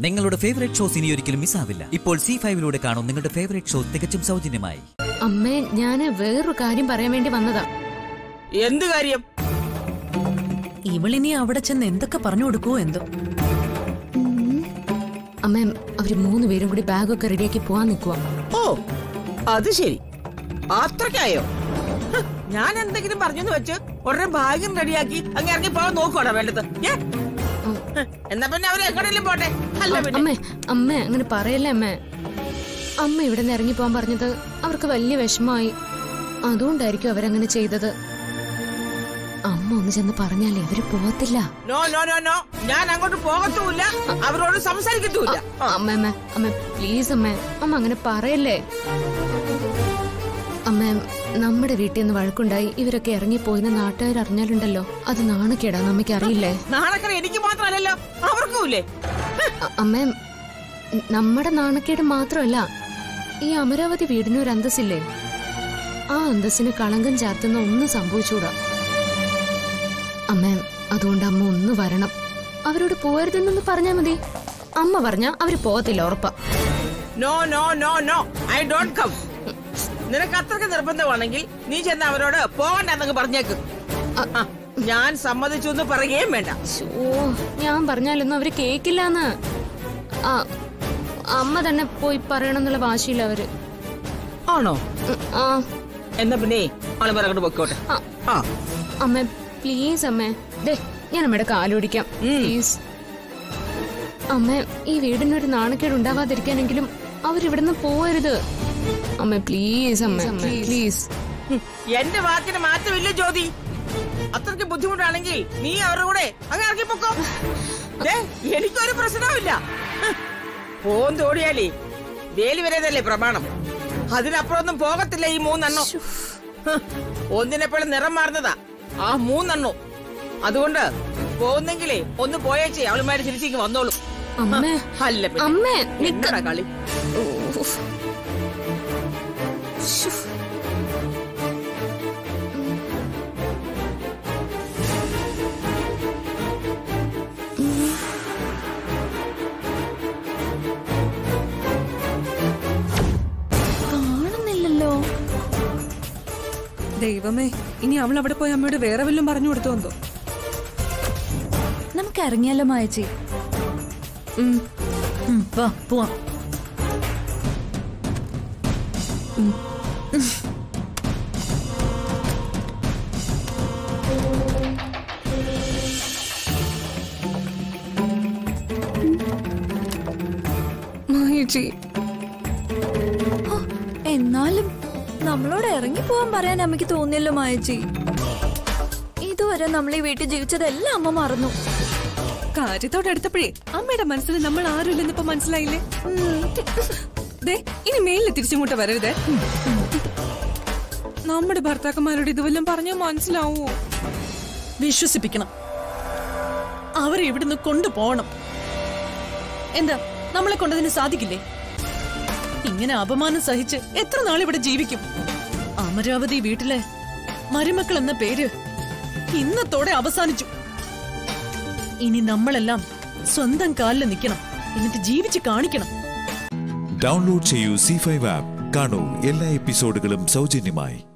നിങ്ങളുടെ favourite shows ഇനി ഒരിക്കലും മിസ്സാവില്ല ഇപ്പോൾ സി ഫൈവിലൂടെ കാണും നിങ്ങളുടെ ഫേവറേറ്റ് ഷോ തികച്ചും സൗജന്യമായി അമ്മേ ഞാന് വേറൊരു കാര്യം പറയാൻ വേണ്ടി വന്നതാ എന്ത് കാര്യം ഇവളിനി അവിടെ ചെന്ന് എന്തൊക്കെ പറഞ്ഞു കൊടുക്കുവോ എന്തോ അമ്മേ അവര് മൂന്ന് പേരും കൂടി ബാഗൊക്കെ റെഡിയാക്കി പോവാൻ നിൽക്കുക ഓ അത് ശരി അത്രയ്ക്കായോ ഹ്, ഞാൻ എന്തെങ്കിലും പറഞ്ഞെന്ന് വെച്ച് ഉടനെ ഭാഗ്യം റെഡിയാക്കി അങ്ങ് ഇറങ്ങി പോകാൻ നോക്കുവാണോ വേണ്ടത് ഏ? ഹ്, എന്നാ പിന്നെ അവര് എങ്ങോട്ടെങ്കിലും പോട്ടെ അല്ല പിന്നെ അമ്മേ അമ്മേ അങ്ങനെ പറയല്ലേ അമ്മേ അമ്മ ഇവിടെ നിന്ന് ഇറങ്ങി പോവാൻ പറഞ്ഞത് അവർക്ക് വലിയ വിഷമമായി അതുകൊണ്ടായിരിക്കും അവരങ്ങനെ ചെയ്തത് അമ്മ ഒന്ന് ചെന്ന് പറഞ്ഞാലേ അവര് പോകത്തില്ല നോ നോ നോ നോ ഞാൻ അങ്ങോട്ട് പോകത്തുമില്ല അവരോട് സംസാരിക്കത്തുമില്ല ആ, അമ്മ അമ്മ അമ്മ പ്ലീസ് അമ്മ അമ്മ അങ്ങനെ പറയല്ലേ അമ്മ നമ്മുടെ വീട്ടിൽ നിന്ന് വഴക്കുണ്ടായി ഇവരൊക്കെ ഇറങ്ങിപ്പോയിന്ന് നാട്ടുകാർ അറിഞ്ഞാലുണ്ടല്ലോ അത് നാണക്കേടാന്ന് അമ്മയ്ക്ക് അറിയില്ലേ നാണക്കര എനിക്ക് മാത്രമല്ലല്ലോ അവർക്കുമില്ലേ അ- അമ്മ നമ്മുടെ നാണക്കേട് മാത്രമല്ല ഈ അമരാവതി വീടിന് ഒരു അന്തസ്സില്ലേ ആ അന്തസ്സിന് കളങ്കം ചാർത്തുന്ന ഒന്നും സംഭവിച്ചൂടാ അമ്മ അതുകൊണ്ട് അമ്മ ഒന്ന് വരണം അവരോട് പോരുതെന്നൊന്ന് പറഞ്ഞാ മതി അമ്മ പറഞ്ഞാ അവര് പോകത്തില്ല ഉറപ്പാ no no no no I don't come നിനക്ക് അത്രയ്ക്ക് നിർബന്ധമാണെങ്കിൽ നീ ചെന്ന് അവരോട് പോകണ്ടെന്നങ്ങ് പറഞ്ഞേക്ക് ആ, ഞാൻ സമ്മതിച്ചു എന്ന് പറയുകയും വേണ്ട ശോ, ഞാൻ പറഞ്ഞാലൊന്നും അവര് കേക്കില്ലാന്ന് ആ അമ്മ തന്നെ പോയി പറയണമെന്നുള്ള വാശിയില്ല അവര് ആണോ ഉം, ആ എന്നാ പിന്നെ ആള് പറങ്ങോട്ട് പൊക്കോട്ടെ ആ, ആ അമ്മ പ്ലീസ് അമ്മേ ദേ ഞാൻ അമ്മയുടെ കാലുപിടിക്കാം പ്ലീസ് അമ്മ ഈ വീടിനൊരു നാണക്കേട് ഉണ്ടാവാതിരിക്കാനെങ്കിലും അവരിവിടുന്ന് പോവരുത് അമ്മ പ്ലീസ് അമ്മ പ്ലീസ് ഹും, എന്റെ വാക്കിന് മാറ്റമില്ല ജ്യോതി അത്രയ്ക്ക് ബുദ്ധിമുട്ടാണെങ്കിൽ നീ അവരുടെ കൂടെ അങ്ങ് ഇറങ്ങിപ്പോക്കോ ദേ, എനിക്കൊരു പ്രശ്നവുമില്ല ഹ്, പോന്തോടിയാലേ വേലി വരേതല്ലേ പ്രമാണം അതിനപ്പുറമൊന്നും പോകത്തില്ല ഈ മൂന്നെണ്ണം ഹ്, ഒന്നിനെപ്പോഴും നിറം മാറുന്നതാ ആ മൂന്നെണ്ണോ അതുകൊണ്ട് പോകുന്നെങ്കിലേ ഒന്ന് പോയേച്ചേ അവളുമാര് തിരിച്ചേക്ക് വന്നോളൂ അമ്മേ അല്ല പിന്നെ. അമ്മേ നിക്ക എന്നടാ കളി ഉഫ്. ശ്ശോ. കാണുന്നില്ലല്ലോ ദൈവമേ ഇനി അവൾ അവിടെ പോയി അമ്മയോട് വേറെ വല്ലതും പറഞ്ഞു കൊടുത്തോ എന്തോ നമുക്ക് ഇറങ്ങിയാലോ മായച്ചി ഉം. വാ പോവാം മായേച്ചി ഹോ, എന്നാലും നമ്മളോട് ഇറങ്ങി പോവാൻ പറയാൻ അമ്മയ്ക്ക് തോന്നിയല്ലോ മായച്ചി ഇതുവരെ നമ്മൾ ഈ വീട്ടിൽ ജീവിച്ചതെല്ലാം അമ്മ മറന്നു കാര്യത്തോടെ എടുത്തപ്പോഴേ അമ്മയുടെ മനസ്സിൽ നമ്മൾ ആരുമില്ലെന്ന് ഇപ്പൊ മനസ്സിലായില്ലേ ദേ ഇനി മേലിൽ തിരിച്ചിങ്ങോട്ട് വരരുതേ നമ്മുടെ ഭർത്താക്കന്മാരോട് ഇതുവല്ലം പറഞ്ഞാൽ മനസ്സിലാവോ വിശ്വസിപ്പിക്കണം അവരെ ഇവിടുന്ന് കൊണ്ടുപോകണം എന്താ നമ്മളെ കൊണ്ടതിന് സാധിക്കില്ലേ ഇങ്ങനെ അപമാനം സഹിച്ച് എത്ര നാൾ ഇവിടെ ജീവിക്കും അമരാവതി വീട്ടിലെ മരുമക്കൾ എന്ന പേര് ഇന്നത്തോടെ അവസാനിച്ചു ഇനി നമ്മളെല്ലാം സ്വന്തം കാലിൽ നിൽക്കണം എന്നിട്ട് ജീവിച്ച് കാണിക്കണം ഡൗൺലോഡ് ചെയ്യൂ സി ഫൈവ് ആപ്പ് കാണൂ എല്ലാ എപ്പിസോഡുകളും സൗജന്യമായി